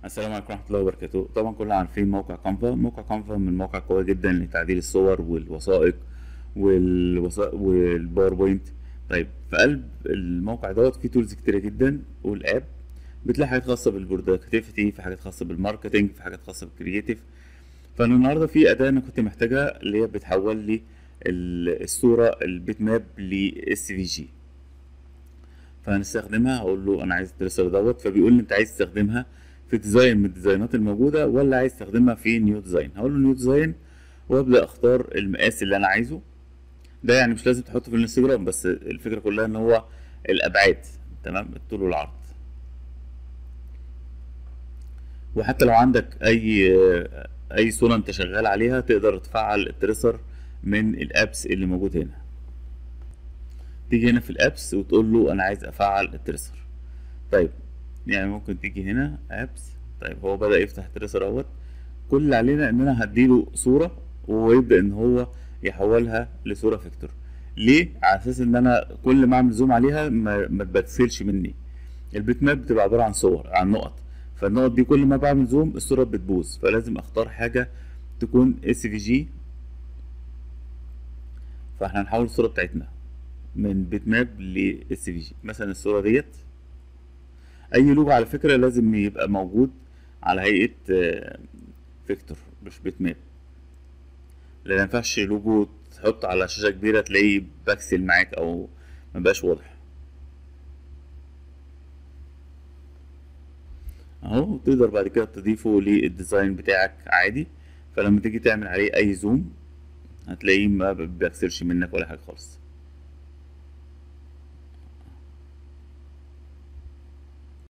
السلام عليكم ورحمة الله وبركاته طبعا كلنا عارفين موقع كانفا موقع كانفا من المواقع القوية جدا لتعديل الصور والوثائق والوثائق والباوربوينت طيب في قلب الموقع دوت فيه تولز كتيرة جدا والاب بتلاقي حاجات خاصة بالبرودكتيفيتي في حاجات خاصة بالماركتينج في حاجات خاصة بالكرياتيف فانا النهارده في اداة انا كنت محتاجها اللي هي بتحول لي ال- الصورة البيت ماب لاس في جي فهنستخدمها هقول له انا عايز التريسر دوت فبيقول لي انت عايز تستخدمها في ديزاين من الديزاينات الموجوده ولا عايز تستخدمها في نيو ديزاين هقول له نيو ديزاين وابدا اختار المقاس اللي انا عايزه ده يعني مش لازم تحطه في الانستجرام بس الفكره كلها ان هو الابعاد تمام الطول والعرض وحتى لو عندك اي اي صوره انت شغال عليها تقدر تفعل التريسر من الابس اللي موجود هنا تيجي هنا في الابس وتقول له انا عايز افعل التريسر طيب يعني ممكن تيجي هنا ابس طيب هو بدأ يفتح التريسر اهوت كل اللي علينا ان انا هديله صورة ويبدأ ان هو يحولها لصورة فيكتور ليه؟ على اساس ان انا كل ما اعمل زوم عليها ما, ما تبكسلش مني البيت ماب بتبقى عبارة عن صور عن نقط فالنقط دي كل ما بعمل زوم الصورة بتبوظ فلازم اختار حاجة تكون اس في جي فاحنا هنحول الصورة بتاعتنا من بيت ماب لاس في جي مثلا الصورة ديت اي لوجو على فكره لازم يبقى موجود على هيئه آه، فيكتور مش بيت ماب لان ما ينفعش لوجو تحط على شاشه كبيره تلاقيه باكسل معاك او مبقاش واضح اهو تقدر بعد كده تضيفه للديزاين بتاعك عادي فلما تيجي تعمل عليه اي زوم هتلاقيه ما بيبكسلش منك ولا حاجه خالص